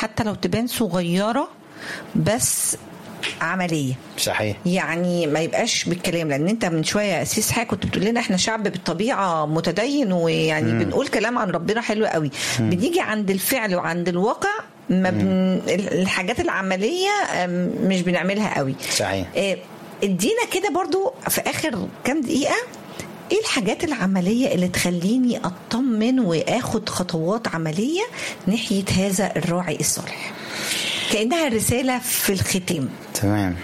حتى لو تبان صغيره بس عمليه صحيح يعني ما يبقاش بالكلام لان انت من شويه يا اسيس حاجه كنت بتقول لنا احنا شعب بالطبيعه متدين ويعني مم. بنقول كلام عن ربنا حلو قوي مم. بنيجي عند الفعل وعند الواقع ما بن... الحاجات العمليه مش بنعملها قوي صحيح ادينا كده برضو في اخر كام دقيقه ايه الحاجات العمليه اللي تخليني اطمن واخد خطوات عمليه ناحيه هذا الراعي الصالح كانها رساله في الختام تمام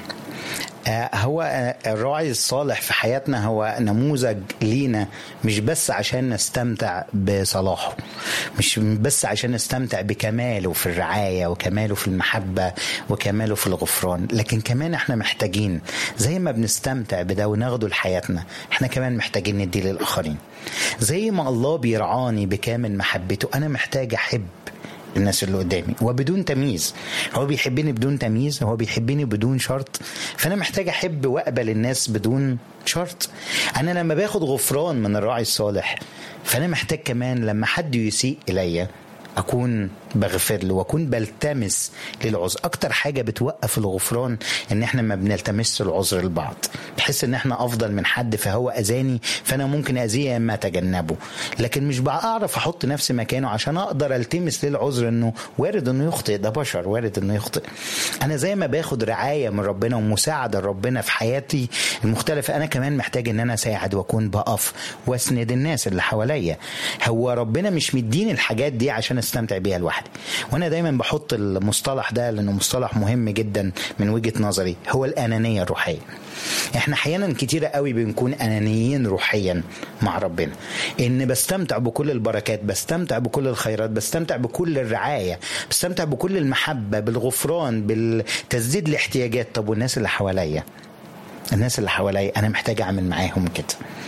هو الراعي الصالح في حياتنا هو نموذج لينا مش بس عشان نستمتع بصلاحه مش بس عشان نستمتع بكماله في الرعاية وكماله في المحبة وكماله في الغفران لكن كمان احنا محتاجين زي ما بنستمتع بده وناخده لحياتنا احنا كمان محتاجين نديه للآخرين زي ما الله بيرعاني بكامل محبته أنا محتاج أحب الناس اللي قدامي وبدون تمييز هو بيحبني بدون تمييز هو بيحبني بدون شرط فانا محتاج احب واقبل الناس بدون شرط انا لما باخد غفران من الراعي الصالح فانا محتاج كمان لما حد يسيء الي اكون بغفر له واكون بلتمس للعذر اكتر حاجه بتوقف الغفران ان احنا ما بنلتمس العذر لبعض بحس ان احنا افضل من حد فهو اذاني فانا ممكن اذيه اما اتجنبه لكن مش بعرف احط نفسي مكانه عشان اقدر التمس للعذر انه وارد انه يخطئ ده بشر وارد انه يخطئ انا زي ما باخد رعايه من ربنا ومساعده ربنا في حياتي المختلفه انا كمان محتاج ان انا اساعد واكون بقف واسند الناس اللي حواليا هو ربنا مش مديني الحاجات دي عشان استمتع بيها لوحدي وانا دايما بحط المصطلح ده لانه مصطلح مهم جدا من وجهه نظري هو الانانيه الروحيه احنا احيانا كتيرة قوي بنكون انانيين روحيا مع ربنا ان بستمتع بكل البركات بستمتع بكل الخيرات بستمتع بكل الرعايه بستمتع بكل المحبه بالغفران بالتسديد الاحتياجات طب والناس اللي حواليا الناس اللي حواليا انا محتاج اعمل معاهم كده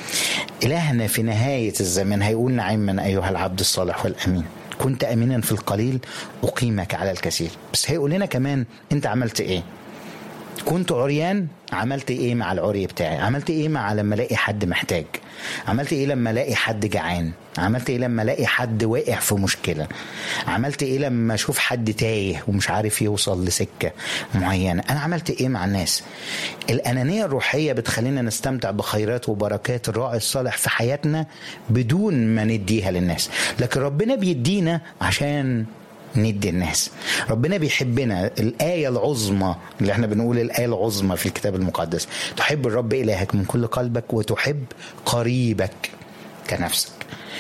الهنا في نهايه الزمان هيقول نعما ايها العبد الصالح والامين كنت امينا في القليل اقيمك على الكثير بس هيقول لنا كمان انت عملت ايه كنت عريان عملت ايه مع العري بتاعي عملت ايه مع لما الاقي حد محتاج عملت ايه لما الاقي حد جعان عملت ايه لما الاقي حد واقع في مشكله عملت ايه لما اشوف حد تايه ومش عارف يوصل لسكه معينه انا عملت ايه مع الناس الانانيه الروحيه بتخلينا نستمتع بخيرات وبركات الراعي الصالح في حياتنا بدون ما نديها للناس لكن ربنا بيدينا عشان ندي الناس ربنا بيحبنا الآية العظمى اللي احنا بنقول الآية العظمى في الكتاب المقدس تحب الرب إلهك من كل قلبك وتحب قريبك كنفسك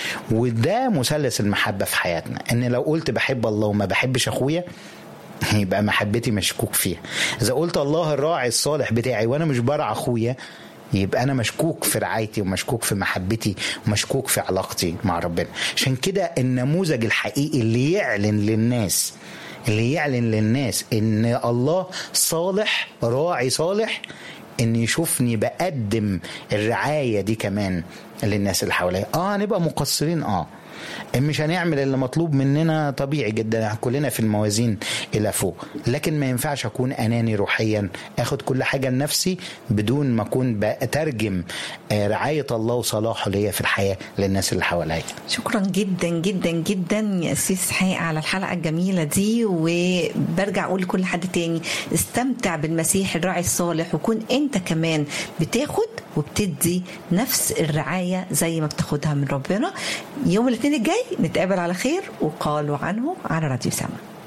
وده مثلث المحبة في حياتنا ان لو قلت بحب الله وما بحبش اخويا يبقى محبتي مشكوك فيها اذا قلت الله الراعي الصالح بتاعي وانا مش برع اخويا يبقى انا مشكوك في رعايتي ومشكوك في محبتي ومشكوك في علاقتي مع ربنا عشان كده النموذج الحقيقي اللي يعلن للناس اللي يعلن للناس ان الله صالح راعي صالح ان يشوفني بقدم الرعايه دي كمان للناس اللي حواليا اه هنبقى مقصرين اه مش هنعمل اللي مطلوب مننا طبيعي جدا كلنا في الموازين الى فوق لكن ما ينفعش اكون اناني روحيا اخد كل حاجه لنفسي بدون ما اكون بترجم رعايه الله وصلاحه ليا في الحياه للناس اللي حواليا شكرا جدا جدا جدا يا اسيس حقيقة على الحلقه الجميله دي وبرجع اقول لكل حد تاني استمتع بالمسيح الراعي الصالح وكون انت كمان بتاخد وبتدي نفس الرعايه زي ما بتاخدها من ربنا يوم الاثنين الجاي نتقابل على خير وقالوا عنه على راديو سما